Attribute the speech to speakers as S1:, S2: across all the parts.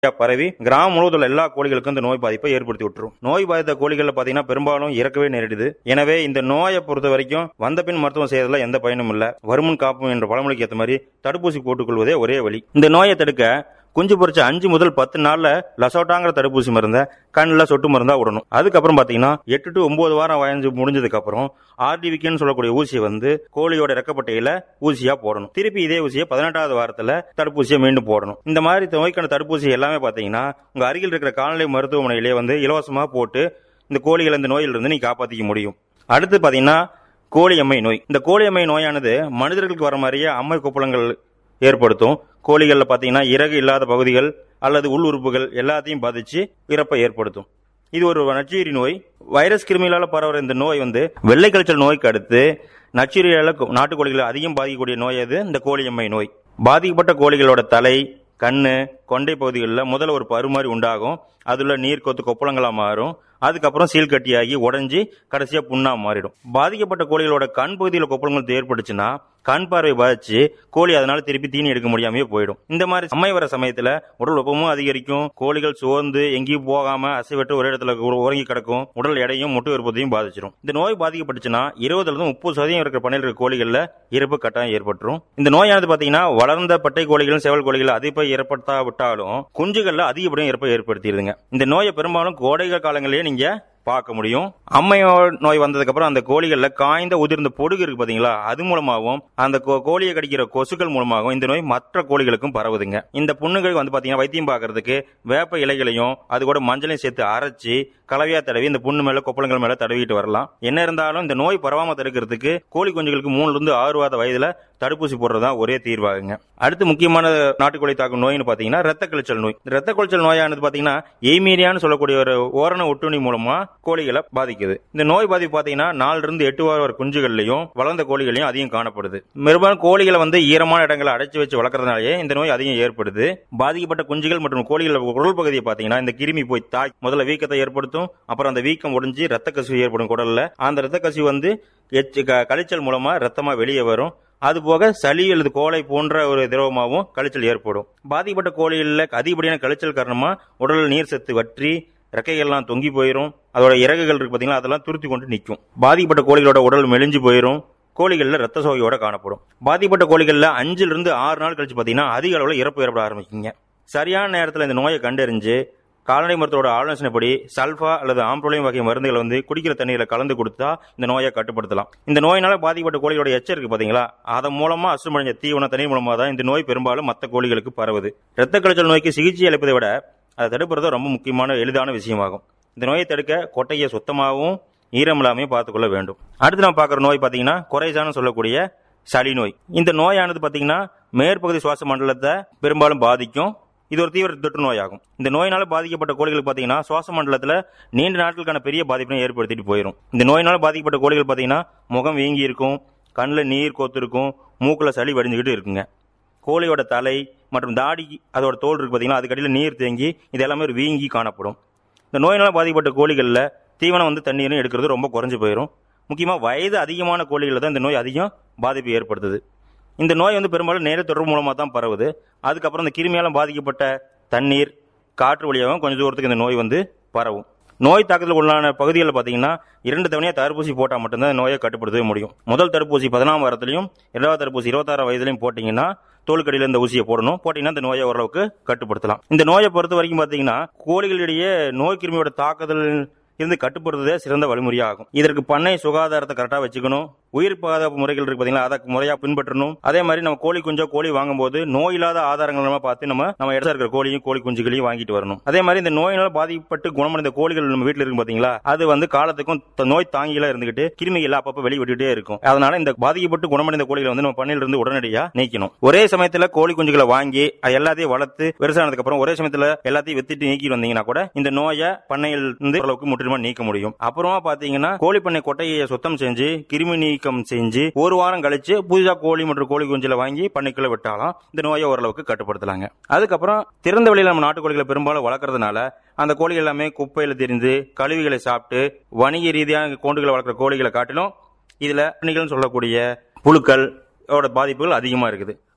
S1: பரவி கிராமம் முழுவதும் உள்ள எல்லா கோழிகளுக்கும் இந்த நோய் பாதிப்பை ஏற்படுத்தி விட்டுரும் நோய் பாதித்த கோழிகள்ல பாத்தீங்கன்னா பெரும்பாலும் இறக்கவே நேரிடுது எனவே இந்த நோயை பொறுத்த வரைக்கும் வந்த பின் மருத்துவம் செய்யறதுல எந்த பயனும் இல்ல வருமுன் காப்பும் என்ற பழமொழிக்கு ஏற்ற மாதிரி தடுப்பூசி போட்டுக்கொள்வதே ஒரே வழி இந்த நோயை தடுக்க குஞ்சு பொறிச்ச அஞ்சு முதல் பத்து நாள்ல லசோட்டாங்கிற தடுப்பூசி மருந்த கண்ணில் சொட்டு மருந்தா விடணும் அதுக்கப்புறம் பாத்தீங்கன்னா எட்டு டு ஒன்பது வாரம் வயஞ்சு முடிஞ்சதுக்கு அப்புறம் ஆர்டிவிக்கன்னு சொல்லக்கூடிய ஊசியை வந்து கோழியோட ரெக்கப்பட்டையில ஊசியா போடணும் திருப்பி இதே ஊசியை பதினெட்டாவது வாரத்துல தடுப்பூசியை மீண்டும் போடணும் இந்த மாதிரி நோய்க்கான தடுப்பூசி எல்லாமே பாத்தீங்கன்னா உங்க அருகில் இருக்கிற கால்நடை மருத்துவமனையிலே வந்து இலவசமா போட்டு இந்த கோழிகளை இந்த நோயிலிருந்து நீ காப்பாத்திக்க முடியும் அடுத்து பாத்தீங்கன்னா கோழியம்மை நோய் இந்த கோழியம்மை நோயானது மனிதர்களுக்கு வர மாதிரியே அம்மை கொப்பளங்கள் ஏற்படுத்தும் கோழிகளில் பார்த்தீங்கன்னா இறகு இல்லாத பகுதிகள் அல்லது உள் உறுப்புகள் எல்லாத்தையும் பாதிச்சு இறப்பை ஏற்படுத்தும் இது ஒரு நச்சுயிரி நோய் வைரஸ் கிருமிகளால் பரவுற இந்த நோய் வந்து வெள்ளை கழிச்சல் நோய்க்கு அடுத்து நச்சுயிரியால நாட்டுக்கோழிகளை அதிகம் பாதிக்கக்கூடிய நோய் அது இந்த கோழியம்மை நோய் பாதிக்கப்பட்ட கோழிகளோட தலை கண்ணு கொண்டை பகுதிகளில் முதல்ல ஒரு பருமாறி உண்டாகும் அதுல நீர் கொத்து கொப்பளங்களா மாறும் அதுக்கப்புறம் சீல் கட்டியாகி உடஞ்சி கடைசியா புண்ணா மாறிடும் பாதிக்கப்பட்ட கோழிகளோட கண் பகுதியில் கொப்பளங்கள் ஏற்பட்டுச்சுன்னா கண் பார்வை பாதிச்சு கோழி அதனால திருப்பி தீனி எடுக்க முடியாமயே போயிடும் இந்த மாதிரி அம்மை வர சமயத்துல உடல் வெப்பமும் அதிகரிக்கும் கோழிகள் சோர்ந்து எங்கேயும் போகாம அசைவட்டு ஒரு இடத்துல உற- உறங்கி கிடக்கும் உடல் எடையும் முட்டை உற்பத்தியும் பாதிச்சிடும் இந்த நோய் பாதிக்கப்பட்டுச்சுன்னா இருபதுல இருந்து முப்பது சதவீதம் இருக்கிற பண்ணையில் இருக்கிற கோழிகள்ல இறப்பு கட்டாயம் ஏற்பட்டுரும் இந்த நோயானது பாத்தீங்கன்னா வளர்ந்த பட்டை கோழிகளும் செவல் கோழிகள் அதிக ஏற்படுத்தா விட்டாலும் குஞ்சுகள்ல அதிகப்படியும் இறப்பை ஏற்படுத்திடுதுங்க இந்த நோயை பெரும்பாலும் கோடைகள் காலங்களிலேயே நீங்க பார்க்க முடியும் அம்மையோ நோய் வந்ததுக்கு அப்புறம் அந்த கோழிகள்ல காய்ந்த உதிர்ந்த பொடுகு இருக்கு பாத்தீங்களா அது மூலமாகவும் அந்த கோ- கோழியை கடிக்கிற கொசுக்கள் மூலமாகவும் இந்த நோய் மற்ற கோழிகளுக்கும் பரவுதுங்க இந்த புண்ணுகள் வந்து பாத்தீங்கன்னா வைத்தியம் பார்க்கறதுக்கு வேப்ப இலைகளையும் அது கூட மஞ்சளையும் சேர்த்து அரைச்சி கலவையா தடவி இந்த புண்ணு மேல கொப்பளங்கள் மேல தடவிட்டு வரலாம் என்ன இருந்தாலும் இந்த நோய் பரவாம தடுக்கிறதுக்கு கோழி குஞ்சுகளுக்கு மூணுல இருந்து ஆறு வாத வயதுல தடுப்பூசி போடுறதா ஒரே தீர்வாகுங்க அடுத்து முக்கியமான நாட்டுக்கோழி தாக்கும் நோய்னு பாத்தீங்கன்னா ரத்த கழிச்சல் நோய் இந்த ரத்த கழிச்சல் நோயானது பாத்தீங்கன்னா எய்மீரியான்னு சொல்லக்கூடிய ஒரு ஓரண ஒட்டுண்ணி மூலமா கோழிகளை பாதிக்குது இந்த நோய் பாதிப்பு பாத்தீங்கன்னா நாலுல இருந்து எட்டு வார குஞ்சுகள்லயும் வளர்ந்த கோழிகளையும் அதிகம் காணப்படுது பெரும்பாலும் கோழிகளை வந்து ஈரமான இடங்களை அடைச்சு வச்சு வளர்க்கறதுனாலயே இந்த நோய் அதிகம் ஏற்படுது பாதிக்கப்பட்ட குஞ்சுகள் மற்றும் கோழிகள் உடல் பகுதியை பாத்தீங்கன்னா இந்த கிருமி போய் தாய் முதல்ல வீக்கத்தை ஏற்படுத்தும் அப்புறம் அந்த வீக்கம் ஒடிஞ்சு ரத்த கசிவு ஏற்படும் குடல்ல அந்த ரத்த கசிவு வந்து எச்சு க- கழிச்சல் மூலமா ரத்தமா வெளியே வரும் அது போக சளி அல்லது கோழை போன்ற ஒரு திரவமாகவும் கழிச்சல் ஏற்படும் பாதிக்கப்பட்ட கோழிகளில் அதிகப்படியான கழிச்சல் காரணமா உடலில் நீர் சத்து வற்றி ரெக்கைகள்லாம் தொங்கி போயிடும் அதோட இறகுகள் இருக்கு பாத்தீங்களா அதெல்லாம் துருத்தி கொண்டு நிற்கும் பாதிக்கப்பட்ட கோழிகளோட உடல் மெலிஞ்சு போயிடும் கோழிகளில் ரத்த சோகையோட காணப்படும் பாதிக்கப்பட்ட கோழிகளில் அஞ்சுல இருந்து ஆறு நாள் கழிச்சு பாத்தீங்கன்னா அதிக அளவில் இறப்பு ஏற்பட ஆரம்பிக்குங்க சரியான நேரத்தில் இந்த நோயை கண்டறிஞ்சு கால்நடை மருத்துவோட ஆலோசனைப்படி சல்ஃபா அல்லது ஆம்ப்ரோலியம் வகை மருந்துகளை வந்து குடிக்கிற தண்ணீரில் கலந்து கொடுத்தா இந்த நோயை கட்டுப்படுத்தலாம் இந்த நோயினால பாதிக்கப்பட்ட கோழியோட எச்சம் இருக்கு பாத்தீங்களா அதன் மூலமா அசுமடைஞ்ச தீவன தண்ணீர் மூலமா தான் இந்த நோய் பெரும்பாலும் மற்ற கோழிகளுக்கு பரவுது இரத்த கழிச்சல் நோய்க்கு சிகிச்சை அளிப்பதை விட அதை தடுப்புறது ரொம்ப முக்கியமான எளிதான விஷயமாகும் இந்த நோயை தடுக்க கொட்டையை சுத்தமாகவும் ஈரமில்லாமையும் பார்த்துக்கொள்ள வேண்டும் அடுத்து நம்ம பார்க்குற நோய் பார்த்தீங்கன்னா குறைசான்னு சொல்லக்கூடிய சளி நோய் இந்த நோயானது பார்த்தீங்கன்னா மேற்பகுதி சுவாச மண்டலத்தை பெரும்பாலும் பாதிக்கும் இது ஒரு தீவிர தொற்று நோயாகும் இந்த நோயினால பாதிக்கப்பட்ட கோழிகள் பார்த்தீங்கன்னா சுவாச மண்டலத்தில் நீண்ட நாட்களுக்கான பெரிய பாதிப்பினை ஏற்படுத்திட்டு போயிடும் இந்த நோயினால பாதிக்கப்பட்ட கோழிகள் பார்த்தீங்கன்னா முகம் வீங்கி இருக்கும் கண்ணில் நீர் கோத்து இருக்கும் மூக்கில் சளி வடிஞ்சுக்கிட்டு இருக்குங்க கோழியோட தலை மற்றும் தாடி அதோட தோல் இருக்கு பார்த்தீங்கன்னா அதுக்கடியில் நீர் தேங்கி இது எல்லாமே ஒரு வீங்கி காணப்படும் இந்த நோயினால் பாதிக்கப்பட்ட கோழிகளில் தீவனம் வந்து தண்ணீரும் எடுக்கிறது ரொம்ப குறைஞ்சு போயிடும் முக்கியமாக வயது அதிகமான கோழிகளில் தான் இந்த நோய் அதிகம் பாதிப்பு ஏற்படுத்துது இந்த நோய் வந்து பெரும்பாலும் நேர தொடர்பு மூலமாக தான் பரவுது அதுக்கப்புறம் இந்த கிருமியால் பாதிக்கப்பட்ட தண்ணீர் காற்று வழியாகவும் கொஞ்சம் தூரத்துக்கு இந்த நோய் வந்து பரவும் நோய் தாக்கத்தில் உள்ளான பகுதிகளில் பார்த்தீங்கன்னா இரண்டு தவணையாக தடுப்பூசி போட்டால் மட்டும்தான் இந்த நோயை கட்டுப்படுத்தவே முடியும் முதல் தடுப்பூசி பதினாம் வாரத்திலையும் இரண்டாவது தடுப்பூசி இருபத்தாறாம் வயதிலையும் போட்டிங்கன்னா தோலுக்கடியில் இந்த ஊசியை போடணும் போட்டீங்கன்னா இந்த நோயை ஓரளவுக்கு கட்டுப்படுத்தலாம் இந்த நோயை பொறுத்த வரைக்கும் பார்த்தீங்கன்னா கோழிகளிடையே நோய் கிருமியோட தாக்குதல் இருந்து கட்டுப்படுத்துவதே சிறந்த வழிமுறையாகும் இதற்கு பண்ணை சுகாதாரத்தை கரெக்டாக வச்சுக்கணும் உயிர் பாதுகாப்பு முறைகள் இருக்கு பார்த்தீங்களா அதை முறையாக பின்பற்றணும் அதே மாதிரி நம்ம கோழி குஞ்சோ கோழி வாங்கும்போது நோய் இல்லாத ஆதாரங்கள் நம்ம பார்த்து நம்ம நம்ம இடத்துல இருக்கிற கோழியும் கோழி குஞ்சுகளையும் வாங்கிட்டு வரணும் அதே மாதிரி இந்த நோயினால் பாதிக்கப்பட்டு குணமடைந்த கோழிகள் நம்ம வீட்டில் இருக்கு பார்த்தீங்களா அது வந்து காலத்துக்கும் த- நோய் தாங்கிகளா இருந்துகிட்டு கிருமிகள் அப்பப்போ வெளியே விட்டுட்டே இருக்கும் அதனால இந்த பாதிக்கப்பட்டு குணமடைந்த கோழிகளை வந்து நம்ம பண்ணையில இருந்து உடனடியாக நீக்கணும் ஒரே சமயத்துல கோழி குஞ்சுகளை வாங்கி அது எல்லாத்தையும் வளர்த்து பெருசானதுக்கு அப்புறம் ஒரே சமயத்துல எல்லாத்தையும் வித்துட்டு நீக்கி வந்தீங்கன்னா கூட இந்த நோயை பண்ணையில் இருந்து ஓரளவுக்கு முற்றிலுமா நீக்க முடியும் அப்புறமா பாத்தீங்கன்னா கோழி பண்ணை கொட்டையை சுத்தம் செஞ்சு கிருமி நீக்கம் செஞ்சு ஒரு வாரம் கழிச்சு புதிதா கோழி மற்றும் கோழி குஞ்சுல வாங்கி பண்ணைக்குள்ள விட்டாலும் இந்த நோயை ஓரளவுக்கு கட்டுப்படுத்தலாங்க அதுக்கப்புறம் திறந்த வெளியில நம்ம நாட்டுக்கோழிகளை பெரும்பாலும் வளர்க்கறதுனால அந்த கோழிகள் எல்லாமே குப்பையில தெரிந்து கழிவுகளை சாப்பிட்டு வணிக ரீதியாக கோண்டுகளை வளர்க்குற கோழிகளை காட்டிலும் இதுல அணிகள்னு சொல்லக்கூடிய புழுக்கள் ஓட பாதிப்புகள் அதிகமா இருக்குது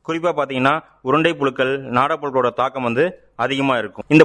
S1: குறிப்பா பாத்தீங்கன்னா உருண்டை புழுக்கள் நாடப்புழுக்களோட தாக்கம் வந்து அதிகமா இருக்கும் இந்த